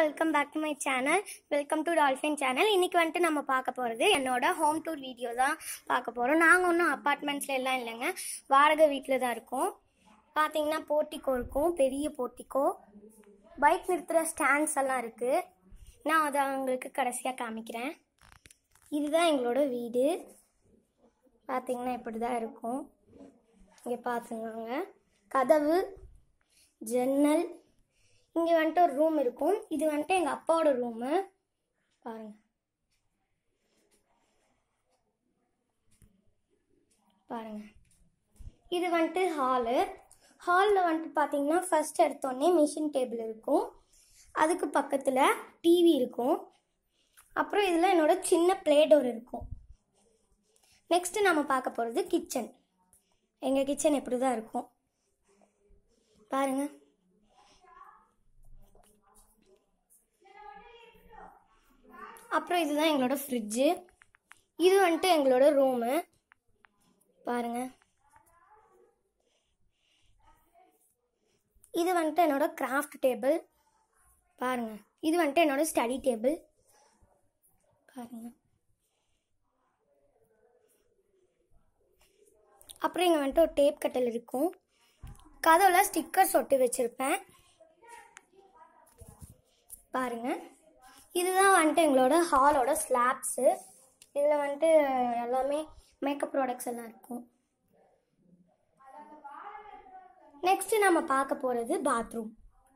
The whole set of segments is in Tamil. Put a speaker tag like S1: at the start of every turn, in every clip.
S1: welcome back to my channel welcome to Dolphin channel இன்னைக்கு வந்துட்டு நம்ம பார்க்க போகிறது என்னோட ஹோம் டூர் வீடியோ தான் பார்க்க போகிறோம் நாங்கள் ஒன்றும் அப்பார்ட்மெண்ட்ஸ்ல எல்லாம் இல்லைங்க வாடகை வீட்டில் தான் இருக்கோம் பார்த்தீங்கன்னா போர்ட்டிக்கோ இருக்கும் பெரிய போர்ட்டிக்கோ பைக் நிறுத்துகிற ஸ்டாண்ட்ஸ் எல்லாம் இருக்குது நான் அதை உங்களுக்கு கடைசியாக காமிக்கிறேன் இதுதான் எங்களோட வீடு பார்த்தீங்கன்னா இப்படி தான் இருக்கும் இங்கே பார்த்துங்க கதவு ஜன்னல் இங்கே வந்துட்டு ஒரு ரூம் இருக்கும் இது வந்துட்டு எங்கள் அப்பாவோட ரூமு பாருங்க பாருங்க இது வந்துட்டு ஹாலு ஹாலில் வந்துட்டு பார்த்தீங்கன்னா ஃபர்ஸ்ட் எடுத்தோடனே மிஷின் டேபிள் இருக்கும் அதுக்கு பக்கத்தில் டிவி இருக்கும் அப்புறம் இதில் என்னோட சின்ன ப்ளே டோர் இருக்கும் நெக்ஸ்ட் நம்ம பார்க்க போகிறது கிச்சன் எங்கள் கிச்சன் இப்படி தான் இருக்கும் பாருங்க அப்புறம் இதுதான் எங்களோட ஃப்ரிட்ஜு இது வந்துட்டு எங்களோட ரூமு பாருங்க இது வந்துட்டு என்னோட கிராஃப்ட் டேபிள் பாருங்க இது வந்துட்டு என்னோட ஸ்டடி டேபிள் பாருங்க அப்புறம் இங்கே வந்துட்டு ஒரு டேப் கட்டல் இருக்கும் கதவுல ஸ்டிக்கர்ஸ் ஒட்டி வச்சுருப்பேன் பாருங்க இதுதான் வந்துட்டு எங்களோட ஹாலோட ஸ்லாப்ஸு இதில் வந்துட்டு எல்லாமே மேக்கப் ப்ராடக்ட்ஸ் எல்லாம் இருக்கும் நெக்ஸ்ட் நம்ம பார்க்க போகிறது பாத்ரூம்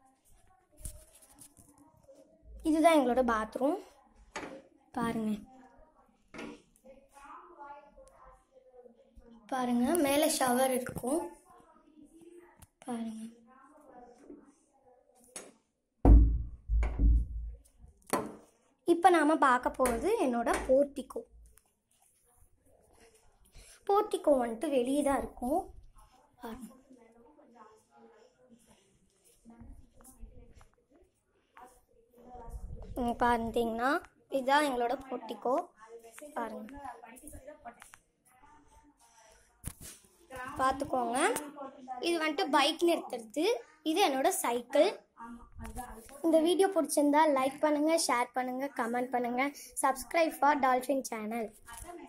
S1: இதுதான் எங்களோட பாத்ரூம் பாருங்க பாருங்க மேலே ஷவர் இருக்கும் பாருங்க இப்போ நாம பார்க்க போகிறது என்னோட போர்ட்டிக்கோ போர்ட்டிக்கோ வந்துட்டு வெளியே தான் இருக்கும் பாருங்க இங்க பார்த்தீங்கன்னா இதுதான் எங்களோட போர்ட்டிக்கோ பாருங்க பார்த்துக்கோங்க இது வந்துட்டு பைக் நிறுத்துறது இது என்னோட சைக்கிள் இந்த வீடியோ பிடிச்சிருந்தா லைக் பண்ணுங்க ஷேர் பண்ணுங்க கமெண்ட் பண்ணுங்க சப்ஸ்கிரைப் ஃபார் டால்ஃபின் சேனல்